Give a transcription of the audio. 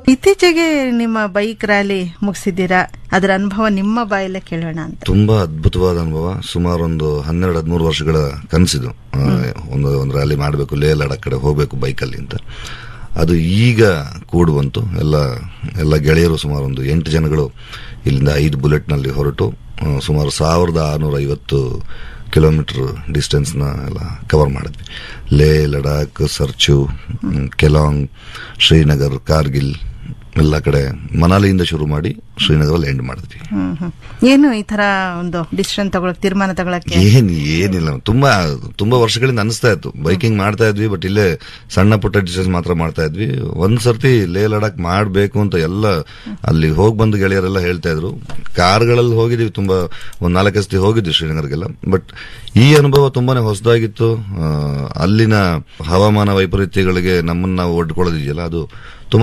ಇತ್ತೀಚೆಗೆ ನಿಮ್ಮ bike rally ಮುಗಿಸಿದ್ದೀರಾ ಅದರ ಅನುಭವ ನಿಮ್ಮ ಬಾಯಲ್ಲೇ ಕೇಳೋಣ ಅಂತ ತುಂಬಾ ಅದ್ಭುತವಾದ ಅನುಭವ ಸುಮಾರು ಒಂದು ಹನ್ನೆರಡು ಹದಿಮೂರು ವರ್ಷಗಳ ಕನಸಿದು ಆ, ಒಂದು ಒಂದು ರ್ಯಾಲಿ ಮಾಡಬೇಕು ಲೇ ಲಡಾಖ್ ಕಡೆ ಹೋಗಬೇಕು ಬೈಕಲ್ಲಿ ಅಂತ ಅದು ಈಗ ಕೂಡು ಬಂತು ಎಲ್ಲ ಎಲ್ಲ ಗೆಳೆಯರು ಸುಮಾರು ಒಂದು ಎಂಟು ಜನಗಳು ಇಲ್ಲಿಂದ ಐದು ಬುಲೆಟ್ನಲ್ಲಿ ಹೊರಟು ಆ, ಸುಮಾರು ಸಾವಿರದ ಆರುನೂರ ಐವತ್ತು ಕಿಲೋಮೀಟರ್ ಡಿಸ್ಟೆನ್ಸ್ನ ಎಲ್ಲ ಕವರ್ ಮಾಡಿದ್ವಿ ಲೇ ಲಡಾಖ್ ಸರ್ಚು ಹ್ಮ್, ಕೆಲಾಂಗ್ ಶ್ರೀನಗರ್ ಕಾರ್ಗಿಲ್ ಎಲ್ಲ ಕಡೆ ಮನಾಲಿಯಿಂದ ಶುರು ಮಾಡಿ ಶ್ರೀನಗರಲ್ಲಿ ಎಂಡ್ ಮಾಡಿದ್ವಿ ಹ್ಮ್ ಹ್ಮ್ ಏನು ಈ ತರ ಒಂದು ಡಿಸಿಷನ್ ತಗೊಳಕ್ ತೀರ್ಮಾನ ತಗೊಳಕ್ಕೆ ಏನ್ ಏನಿಲ್ಲ ತುಂಬಾ ತುಂಬಾ ವರ್ಷಗಳಿಂದ ಅನಿಸ್ತಾ ಇತ್ತು ಬೈಕಿಂಗ್ ಮಾಡ್ತಾ ಇದ್ವಿ ಬಟ್ ಇಲ್ಲೇ ಸಣ್ಣ ಪುಟ್ಟ ಡಿಸ್ಟೆನ್ಸ್ ಮಾತ್ರ ಮಾಡ್ತಾ ಇದ್ವಿ ಒಂದ್ ಸರ್ತಿ ಲೇ ಲಡಾಖ್ ಮಾಡ್ಬೇಕು ಅಂತ ಎಲ್ಲ ಅಲ್ಲಿ ಹೋಗ್ ಬಂದು ಗೆಳೆಯರೆಲ್ಲ ಹೇಳ್ತಾ ಇದ್ರು ಕಾರ್ಗಳಲ್ಲಿ ಹೋಗಿದ್ವಿ ತುಂಬಾ ಒಂದ್ ನಾಲ್ಕು ಸತಿ ಹೋಗಿದ್ವಿ ಶ್ರೀನಗರ್ಗೆಲ್ಲ ಬಟ್ ಈ ಅನುಭವ ತುಂಬಾನೇ ಹೊಸದಾಗಿತ್ತು ಆ, ಅಲ್ಲಿನ ಹವಾಮಾನ ವೈಪರೀತ್ಯಗಳಿಗೆ ನಮ್ಮನ್ನ ನಾವು ಒಡ್ಕೊಳ್ಳೋದಿದೆಯಲ್ಲ ಅದು ತುಂಬಾ